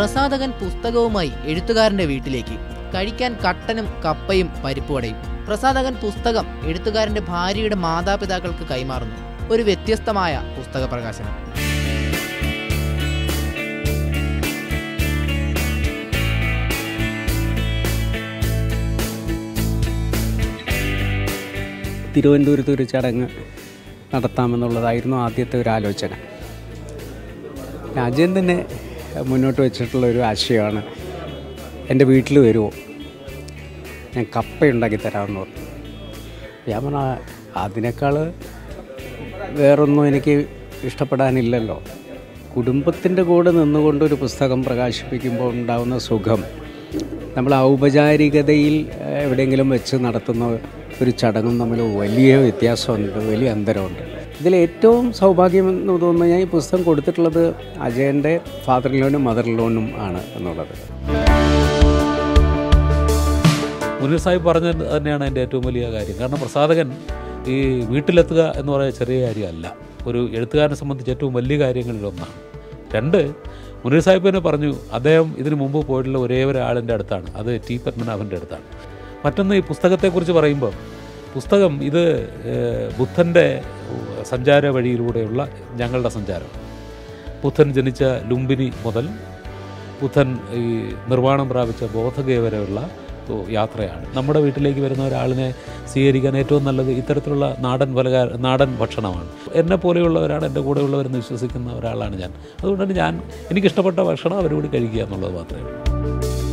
പ്രസാധകൻ പുസ്തകവുമായി എഴുത്തുകാരന്റെ വീട്ടിലേക്ക് കഴിക്കാൻ കട്ടനും കപ്പയും പരിപ്പുവടയും പ്രസാധകൻ പുസ്തകം എഴുത്തുകാരന്റെ ഭാര്യയുടെ മാതാപിതാക്കൾക്ക് കൈമാറുന്നു ഒരു വ്യത്യസ്തമായ പുസ്തക പ്രകാശനം തിരുവനന്തപുരത്ത് ഒരു ചടങ്ങ് നടത്താമെന്നുള്ളതായിരുന്നു ആദ്യത്തെ ഒരു ആലോചന അജയൻ തന്നെ മുന്നോട്ട് വെച്ചിട്ടുള്ള ഒരു ആശയമാണ് എൻ്റെ വീട്ടിൽ വരുമോ ഞാൻ കപ്പ ഉണ്ടാക്കി തരാമെന്ന് പറഞ്ഞു ഞാൻ പറഞ്ഞ അതിനേക്കാൾ വേറൊന്നും എനിക്ക് ഇഷ്ടപ്പെടാനില്ലല്ലോ കുടുംബത്തിൻ്റെ കൂടെ നിന്നുകൊണ്ട് ഒരു പുസ്തകം പ്രകാശിപ്പിക്കുമ്പോൾ ഉണ്ടാകുന്ന സുഖം നമ്മൾ ഔപചാരികതയിൽ ഏഹ്, എവിടെയെങ്കിലും വെച്ച് നടത്തുന്ന ഒരു ചടങ്ങും തമ്മിൽ വലിയ വ്യത്യാസമുണ്ട് വലിയ അന്തരമുണ്ട് ഇതിൽ ഏറ്റവും സൗഭാഗ്യം എന്ന് തോന്നുന്നു ഞാൻ ഈ പുസ്തകം കൊടുത്തിട്ടുള്ളത് അജയൻ്റെ ഫാദർ ലോനും മദർ ലോനും ആണ് എന്നുള്ളത് മുനീർ സാഹിബ് പറഞ്ഞത് തന്നെയാണ് എൻ്റെ ഏറ്റവും വലിയ കാര്യം കാരണം പ്രസാധകൻ ഈ വീട്ടിലെത്തുക എന്ന് പറയുന്ന ചെറിയ കാര്യമല്ല ഒരു എഴുത്തുകാരനെ സംബന്ധിച്ച് ഏറ്റവും വലിയ കാര്യങ്ങളിലൊന്നാണ് രണ്ട് മുനീർ സാഹിബ് തന്നെ പറഞ്ഞു അദ്ദേഹം ഇതിനു മുമ്പ് പോയിട്ടുള്ള ഒരേ ഒരാളിൻ്റെ അടുത്താണ് അത് ടി പത്മനാഭൻ്റെ അടുത്താണ് മറ്റൊന്ന് ഈ പുസ്തകത്തെക്കുറിച്ച് പറയുമ്പോൾ പുസ്തകം ഇത് ഏഹ്, ബുദ്ധൻ്റെ സഞ്ചാര വഴിയിലൂടെയുള്ള ഞങ്ങളുടെ സഞ്ചാരം ബുദ്ധൻ ജനിച്ച ലുംബിനി മുതൽ ബുദ്ധൻ ഈ നിർവ്വാണം പ്രാപിച്ച ബോധഗയ വരെയുള്ള ഒരു യാത്രയാണ് നമ്മുടെ വീട്ടിലേക്ക് വരുന്ന ഒരാളിനെ സ്വീകരിക്കാൻ ഏറ്റവും നല്ലത് ഇത്തരത്തിലുള്ള നാടൻ പലകാര നാടൻ ഭക്ഷണമാണ് എന്നെ പോലെയുള്ളവരാണ് എൻ്റെ കൂടെയുള്ളവരെന്ന് വിശ്വസിക്കുന്ന ഒരാളാണ് ഞാൻ അതുകൊണ്ട് തന്നെ ഞാൻ എനിക്കിഷ്ടപ്പെട്ട ഭക്ഷണം അവരോട് കഴിക്കുക എന്നുള്ളത് മാത്രമേ ഉള്ളൂ